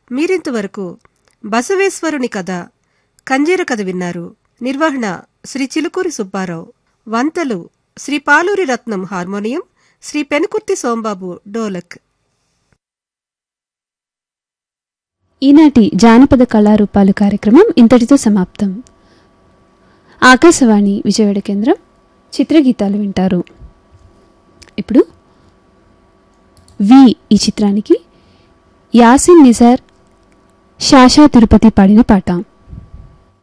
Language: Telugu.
మీరింతవరకు బసవేశ్వరుని కథ కంజీర కథ విన్నారు నిర్వహణ శ్రీ చిలుకూరి సుబ్బారావు వంతలు శ్రీ పాలూరి రత్నం హార్మోనియం శ్రీ పెనుకుర్తి సోంబాబు డోలక్ ఈనాటి జానపద కళారూపాలు కార్యక్రమం ఇంతటితో సమాప్తం ఆకాశవాణి విజయవాడ కేంద్రం చిత్రగీతాలు వింటారు ఇప్పుడు వి ఈ చిత్రానికి యాసిన్ నిజార్ షాషా తిరుపతి పాడిన పాట